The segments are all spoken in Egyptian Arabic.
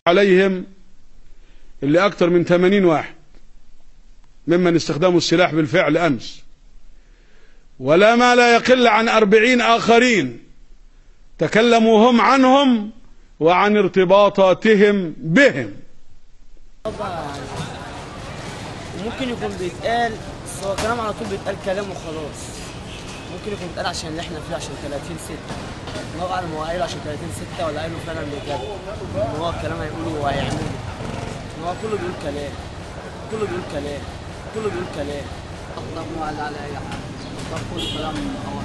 عليهم اللي أكثر من 80 واحد ممن استخدموا السلاح بالفعل أمس ولا ما لا يقل عن أربعين آخرين تكلموا هم عنهم وعن ارتباطاتهم بهم وممكن يكون بيتقال بس هو كلام على طول بيتقال كلام وخلاص ممكن يكون بيتقال عشان اللي احنا فيه عشان 30 6 الله اعلم هو قايله عشان 30 6 ولا قايله فعلا بجد ان هو الكلام هيقوله وهيعمله ان هو كله بيقول كلام كله بيقول كلام كله بيقول كلام طب ما على على اي حاجه طب كل كلام هو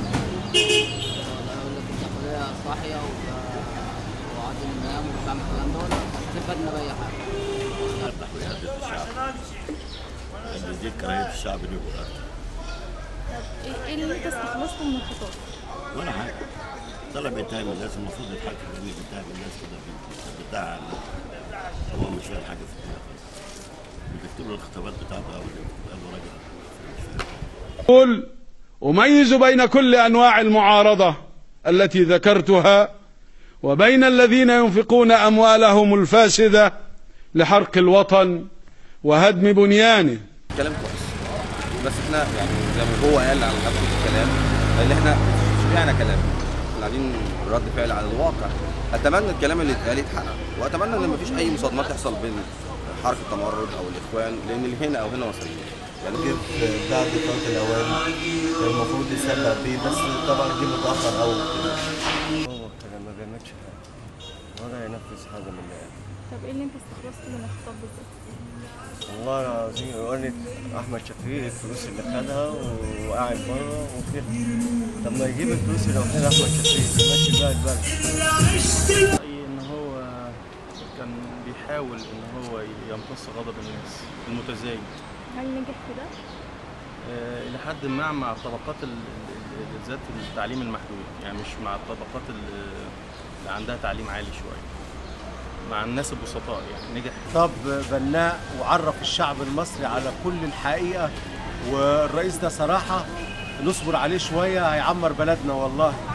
يقول لك الداخليه صاحيه وقاعدين ننام وبتعمل الكلام دول استفدنا باي حاجه يفتح ويهدد الشعب اللي يزيد كراهيه الشعب دي يبقى أكتر. طب ايه اللي انت استخلصته من الخطاب؟ ولا حاجه طلع بيتهم الناس المفروض يتحكم لان بيتهم الناس كده بتاع هو مش فاهم حاجه في الدنيا خالص بيكتب له الخطابات بتاعته او اللي بتبقى له راجل مش فاهم قل أميز بين كل أنواع المعارضة التي ذكرتها وبين الذين ينفقون أموالهم الفاسدة لحرق الوطن وهدم بنيانه كلام كويس بس احنا يعني زي ما هو قال على نفس الكلام اللي احنا سمعنا كلام احنا قاعدين رد فعل على الواقع اتمنى الكلام اللي اتقال يتحقق واتمنى ان مفيش اي مصادمات تحصل بين حركه التمرد او الاخوان لان اللي هنا او هنا مصريين يعني جه في بعد فوات الاوان المفروض يسبق بيه بس طبعا جه متاخر قوي هو كلام ما بيعملش حاجه ولا ينفذ حاجه من اللي قال طب ايه اللي انت استخلصته من الخطاب بالظبط؟ والله العظيم يقول لك احمد شفيق الفلوس اللي خدها وقاعد بره وكده طب ما يجيب الفلوس اللي واخدها احمد شفيق ماشي بقى البلد رأيي ان هو كان بيحاول ان هو يمتص غضب الناس المتزايد هل نجح في ده؟ آه، الى حد ما مع طبقات ال- ال- ال- ذات التعليم المحدود يعني مش مع الطبقات ال- اللي عندها تعليم عالي شويه مع الناس البسطاء يعني نجح طب بناء وعرف الشعب المصري على كل الحقيقة والرئيس ده صراحة نصبر عليه شوية هيعمر بلدنا والله